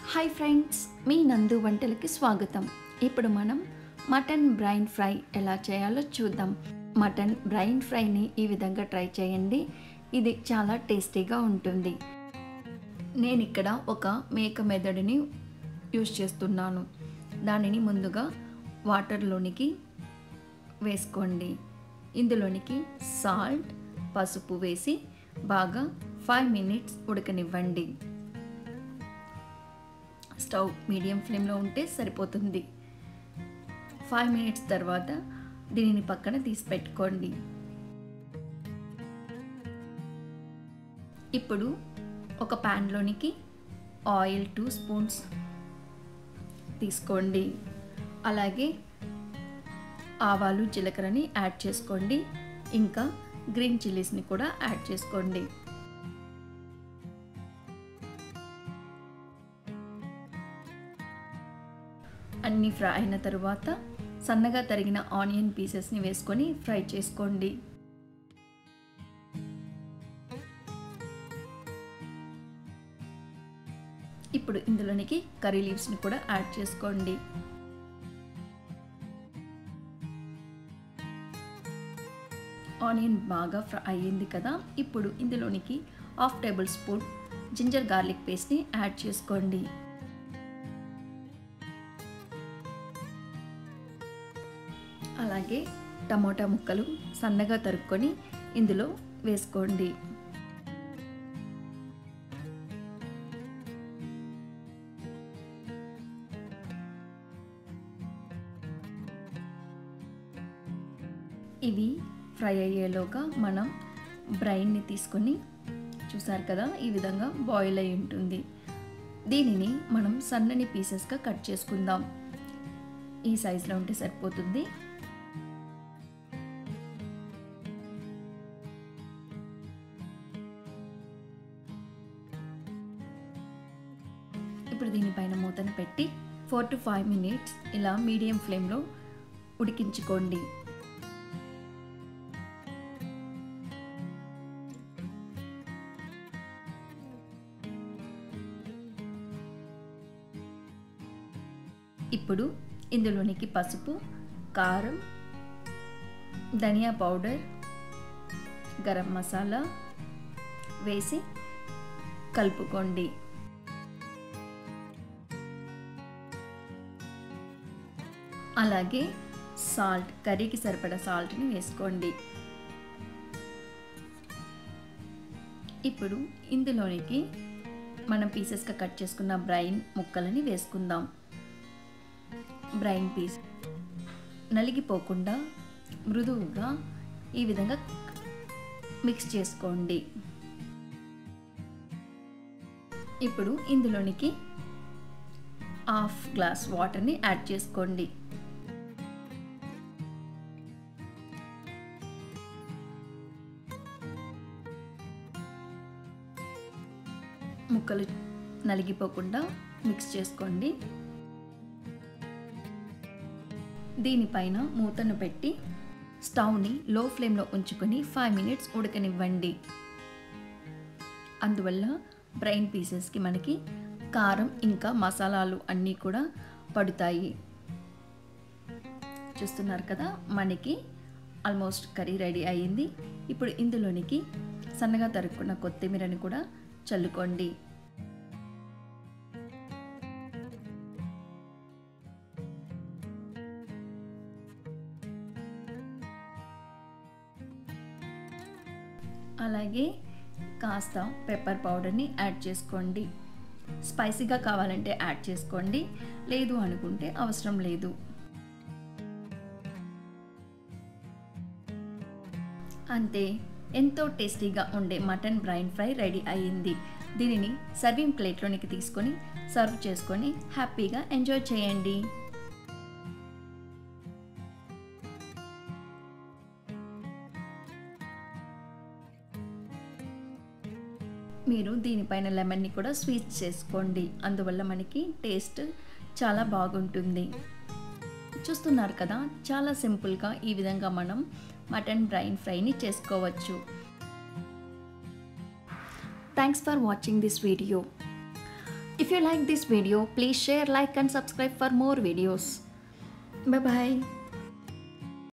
Hi friends మీ నందు వంటలకి స్వాగతం ఇప్పుడు మనం మటన్ బ్రైన్ ఫ్రై ఎలా చేయాలో చూద్దాం మటన్ బ్రైన్ ఫ్రైని ఈ విధంగా ట్రై చేయండి ఇది చాలా టేస్టీగా ఉంటుంది నేను ఇక్కడ ఒక మేక మెదడుని యూస్ చేస్తున్నాను దానిని ముందుగా వాటర్లోనికి వేసుకోండి ఇందులోనికి సాల్ట్ పసుపు వేసి బాగా ఫైవ్ మినిట్స్ ఉడకనివ్వండి స్టవ్ మీడియం ఫ్లేమ్లో ఉంటే సరిపోతుంది ఫైవ్ మినిట్స్ తర్వాత దీనిని పక్కన తీసి పెట్టుకోండి ఇప్పుడు ఒక ప్యాన్లోనికి ఆయిల్ టూ స్పూన్స్ తీసుకోండి అలాగే ఆవాలు జీలకర్రని యాడ్ చేసుకోండి ఇంకా గ్రీన్ చిల్లీస్ని కూడా యాడ్ చేసుకోండి అన్నీ ఫ్రై అయిన తరువాత సన్నగా తరిగిన ఆనియన్ పీసెస్ని వేసుకొని ఫ్రై చేసుకోండి ఇప్పుడు ఇందులోనికి కర్రీ లీవ్స్ని కూడా యాడ్ చేసుకోండి ఆనియన్ బాగా ఫ్రై అయ్యింది కదా ఇప్పుడు ఇందులోనికి half tablespoon ginger garlic పేస్ట్ని యాడ్ చేసుకోండి అలాగే టమోటా ముక్కలు సన్నగా తరుక్కొని ఇందులో వేసుకోండి ఇవి ఫ్రై అయ్యేలోగా మనం బ్రైన్ని తీసుకొని చూసారు కదా ఈ విధంగా బాయిల్ అయి ఉంటుంది దీనిని మనం సన్నని పీసెస్గా కట్ చేసుకుందాం ఈ సైజులో ఉంటే సరిపోతుంది ఇప్పుడు దీనిపైన మూతను పెట్టి ఫోర్ టు ఫైవ్ మినిట్స్ ఇలా మీడియం ఫ్లేమ్లో ఉడికించుకోండి ఇప్పుడు ఇందులోనికి పసుపు కారం ధనియా పౌడర్ గరం మసాలా వేసి కలుపుకోండి అలాగే సాల్ట్ కర్రీకి సరిపడా సాల్ట్ని వేసుకోండి ఇప్పుడు ఇందులోనికి మనం పీసెస్గా కట్ చేసుకున్న బ్రైన్ ముక్కలని వేసుకుందాం బ్రైన్ పీస్ నలిగిపోకుండా మృదువుగా ఈ విధంగా మిక్స్ చేసుకోండి ఇప్పుడు ఇందులోనికి హాఫ్ గ్లాస్ వాటర్ని యాడ్ చేసుకోండి ముక్కలు నలిగిపోకుండా మిక్స్ చేసుకోండి దీనిపైన మూతను పెట్టి స్టవ్ని లో ఫ్లేమ్లో ఉంచుకొని ఫైవ్ మినిట్స్ ఉడకనివ్వండి అందువల్ల బ్రైన్ పీసెస్కి మనకి కారం ఇంకా మసాలాలు అన్నీ కూడా పడుతాయి చూస్తున్నారు కదా మనకి ఆల్మోస్ట్ కర్రీ రెడీ అయ్యింది ఇప్పుడు ఇందులోనికి సన్నగా తరుక్కున్న కొత్తిమీరని కూడా చల్లుకోండి అలాగే కాస్త పెప్పర్ పౌడర్ని యాడ్ చేసుకోండి స్పైసీగా కావాలంటే యాడ్ చేసుకోండి లేదు అనుకుంటే అవసరం లేదు అంతే ఎంతో టేస్టీగా ఉండే మటన్ బ్రైన్ ఫ్రై రెడీ అయ్యింది దీనిని సర్వింగ్ ప్లేట్లోనికి తీసుకొని సర్వ్ చేసుకొని హ్యాపీగా ఎంజాయ్ చేయండి మీరు దీనిపైన లెమన్ని కూడా స్వీట్ చేసుకోండి అందువల్ల మనకి టేస్ట్ చాలా బాగుంటుంది చూస్తున్నారు కదా చాలా సింపుల్గా ఈ విధంగా మనం మటన్ బ్రైన్ ఫ్రైని చేసుకోవచ్చు thanks for watching this video If you like this video, please share, like and subscribe for more videos. Bye bye.